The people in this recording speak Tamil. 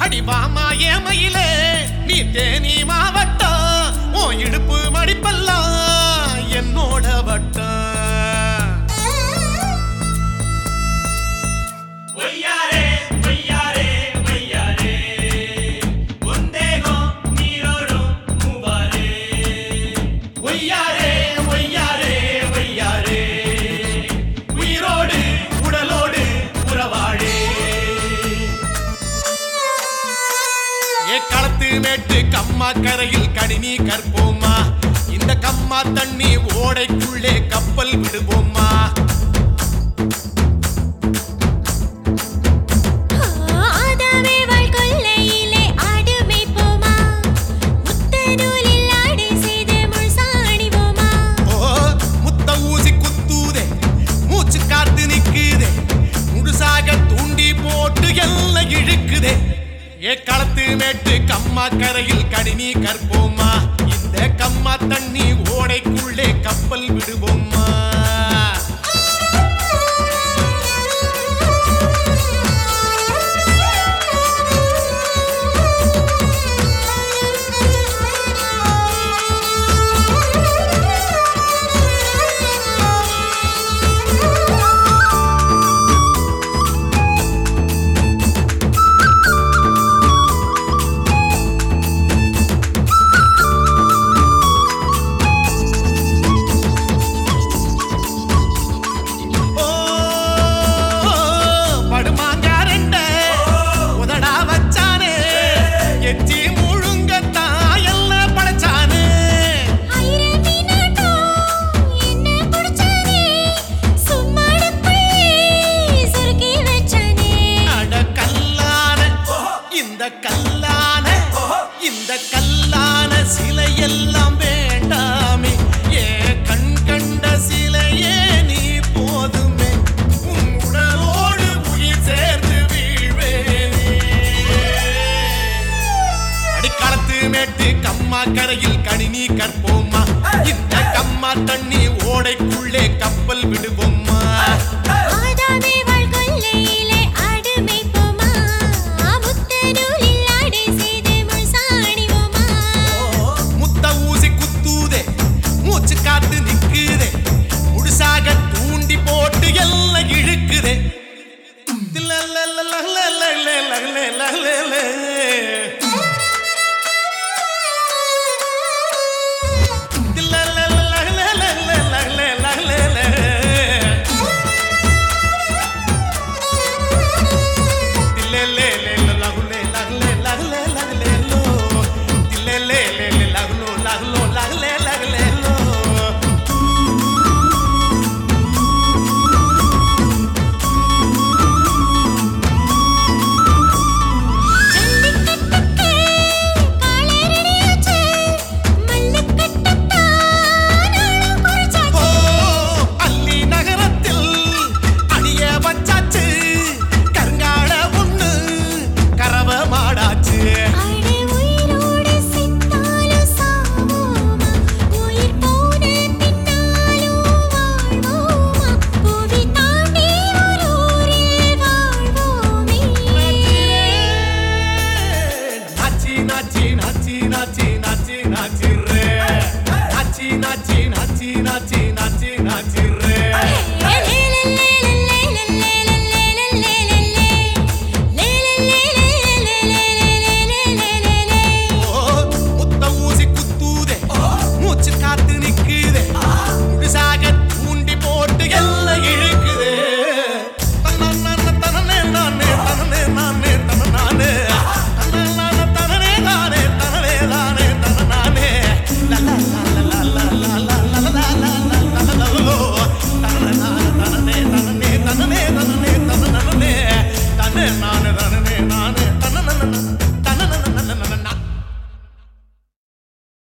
அடிவாமா ஏமையிலே நீ தேனி மாவட்டம் உன் இடுப்பு மடிப்பெல்லாம் என்னோட வட்டம் ஒய்யாரே ஒய்யாரே ஒய்யாரே உந்தேகம் நீரோடும் மூவாரே ஒய்யாரே ஒய்யாரே ஒய்யாரே உயிரோடு உடலோடு உறவாடே ஏ களத்து மேட்டு கம்மா கரையில் கடினி கற்போமா இந்த கம்மா தண்ணி ஓடைக்குள்ளே கப்பல் விடுவோமா ஆதாமே வாழ் கொல்லையிலே ஆடு மேய்ப்போமா முத்த நூலில் ஆடை செய்து முழுசாணிவோமா ஓ முத்த ஊசி குத்தூதே மூச்சு காத்து நிக்குதே முழுசாக தூண்டி போட்டு எல்லாம் இழுக்குதே ஏ களத்து மேட்டு கம்மா கரையில் கடினி கற்போமா இந்த கம்மா தண்ணி ஓடைக்குள்ளே கப்பல் விடுவோமா ஓ படுமாங்காரண்ட உதடா வச்சானே எச்சி முழுங்கத்தான் எல்லாம் படைச்சானே ஆயிரம் மீனாட்டம் என்ன புடிச்சானே சும்மாடுக்குள்ளே சுருக்கி வச்சானே அட கல்லான இந்த கல்லான இந்த கல்லான சிலையெல்லாம் வேண்டாமே ஏ கண் கண்ட சிலையே நீ போதுமே உன் உடலோடு உயிர் சேர்ந்து வீழ்வேனே அடிக்காலத்து மேட்டு கம்மா கரையில் கணினி கற்ப